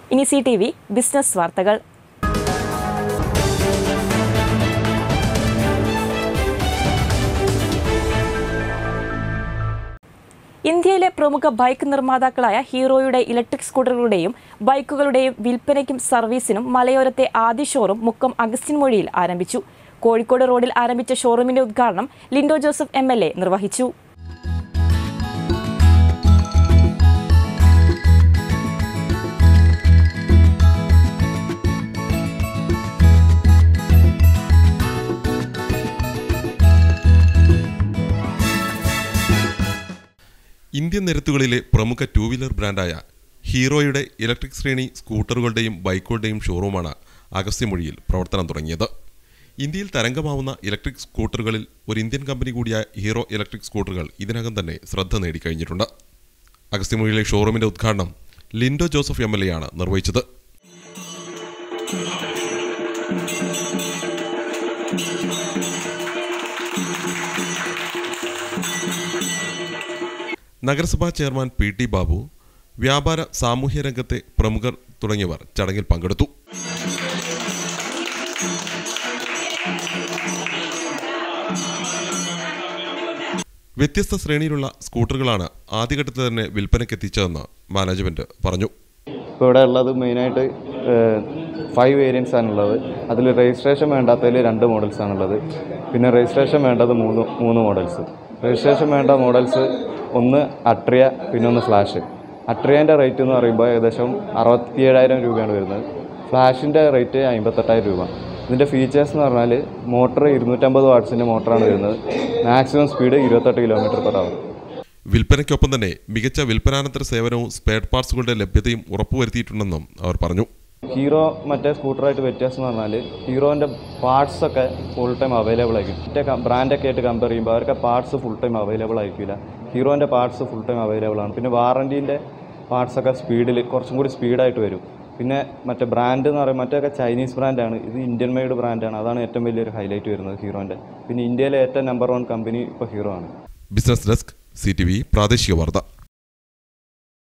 ഇനി C T V business വാർത്തകൾ ഇന്ത്യയിലെ പ്രമുഖ ബൈക്ക് നിർമ്മാതാക്കളായ ഹീറോയുടെ ഇലക്ട്രിക് സ്കൂട്ടറുകളുടെയും ബൈക്കുകളുടെയും വിൽപ്പനയ്ക്കും സർവീസിനും മലയോരത്തെ ആദ്യ ഷോറൂം മുക്കം അഗസ്റ്റിൻ മൊഴിയിൽ ആരംഭിച്ചു കോഴിക്കോട് റോഡിൽ ആരംഭിച്ച ഷോറൂമിന്റെ ഉദ്ഘാടനം ലിൻഡോ ജോസഫ് എം നിർവഹിച്ചു ഇന്ത്യൻ നിരത്തുകളിലെ പ്രമുഖ ടൂ വീലർ ബ്രാൻഡായ ഹീറോയുടെ ഇലക്ട്രിക് ശ്രേണി സ്കൂട്ടറുകളുടെയും ബൈക്കുകളുടെയും ഷോറൂമാണ് അഗസ്ത്യമൊഴിയിൽ പ്രവർത്തനം തുടങ്ങിയത് ഇന്ത്യയിൽ തരംഗമാവുന്ന ഇലക്ട്രിക് സ്കൂട്ടറുകളിൽ ഒരു ഇന്ത്യൻ കമ്പനി കൂടിയായ ഹീറോ ഇലക്ട്രിക് സ്കൂട്ടറുകൾ ഇതിനകം തന്നെ ശ്രദ്ധ നേടിക്കഴിഞ്ഞിട്ടുണ്ട് അഗസ്ത്യമൊഴിയിലെ ഷോറൂമിന്റെ ഉദ്ഘാടനം Lindo Joseph M L A ആണ് നിർവഹിച്ചത് നഗരസഭാ ചെയർമാൻ പി ടി ബാബു വ്യാപാര സാമൂഹ്യ രംഗത്തെ പ്രമുഖർ തുടങ്ങിയവർ ചടങ്ങിൽ പങ്കെടുത്തു വ്യത്യസ്ത ശ്രേണിയിലുള്ള സ്കൂട്ടറുകളാണ് ആദ്യഘട്ടത്തിൽ തന്നെ വിൽപ്പനയ്ക്കെത്തിച്ചതെന്ന് മാനേജ്മെന്റ് പറഞ്ഞു ഇപ്പോൾ ഇവിടെ ഉള്ളത് മെയിനായിട്ട് ഫൈവ് വേരിയൻസ് ആണുള്ളത് അതിൽ രജിസ്ട്രേഷൻ വേണ്ടാത്തതിൽ രണ്ട് മോഡൽസ് ആണുള്ളത് പിന്നെ രജിസ്ട്രേഷൻ വേണ്ടത് മൂന്ന് മൂന്ന് മോഡൽസ് രജിസ്ട്രേഷൻ വേണ്ട മോഡൽസ് ഒന്ന് അട്രിയ പിന്നെ ഒന്ന് ഫ്ലാഷ് അട്രിയൻ്റെ റേറ്റ് എന്ന് പറയുമ്പോൾ ഏകദേശം അറുപത്തി ഏഴായിരം രൂപയാണ് വരുന്നത് ഫ്ലാഷിൻ്റെ റേറ്റ് അമ്പത്തെട്ടായിരം രൂപ ഇതിൻ്റെ ഫീച്ചേഴ്സ് എന്ന് പറഞ്ഞാൽ മോട്ടർ ഇരുന്നൂറ്റമ്പത് വാട്ട്സിൻ്റെ മോട്ടറാണ് വരുന്നത് മാക്സിമം സ്പീഡ് ഇരുപത്തെട്ട് കിലോമീറ്റർ പെർ അവർ വിൽപ്പനയ്ക്കൊപ്പം തന്നെ മികച്ച വിൽപ്പനാനന്തര സേവനവും സ്പെയർ പാർട്സുകളുടെ ലഭ്യതയും ഉറപ്പുവരുത്തിയിട്ടുണ്ടെന്നും അവർ പറഞ്ഞു ഹീറോ മറ്റേ സ്കൂട്ടറായിട്ട് വ്യത്യാസം എന്ന് പറഞ്ഞാൽ ഹീറോൻ്റെ പാർട്സ് ഒക്കെ ഫുൾ ടൈം അവൈലബിൾ ആയിരിക്കും മറ്റേ ബ്രാൻഡൊക്കെ ആയിട്ട് കമ്പയർ ചെയ്യുമ്പോൾ അവർക്ക് പാർട്സ് ഫുൾ ടൈം അവൈലബിൾ ആയിരിക്കില്ല ഹീറോൻ്റെ പാർട്സ് ഫുൾ ടൈം അവൈലബിൾ ആണ് പിന്നെ വാറൻറ്റീൻ്റെ പാർട്സ് ഒക്കെ സ്പീഡിൽ കുറച്ചും കൂടി സ്പീഡായിട്ട് വരും പിന്നെ മറ്റേ ബ്രാൻഡ് എന്ന് പറയുമ്പോൾ മറ്റൊക്കെ ചൈനീസ് ബ്രാൻഡാണ് ഇത് ഇന്ത്യൻ മെയ്ഡ് ബ്രാൻഡാണ് അതാണ് ഏറ്റവും വലിയൊരു ഹൈലൈറ്റ് വരുന്നത് ഹീറോൻ്റെ പിന്നെ ഇന്ത്യയിലെ ഏറ്റവും നമ്പർ വൺ കമ്പനി ഇപ്പോൾ ഹീറോ ആണ് business desk C T V പ്രാദേശിക വാർത്ത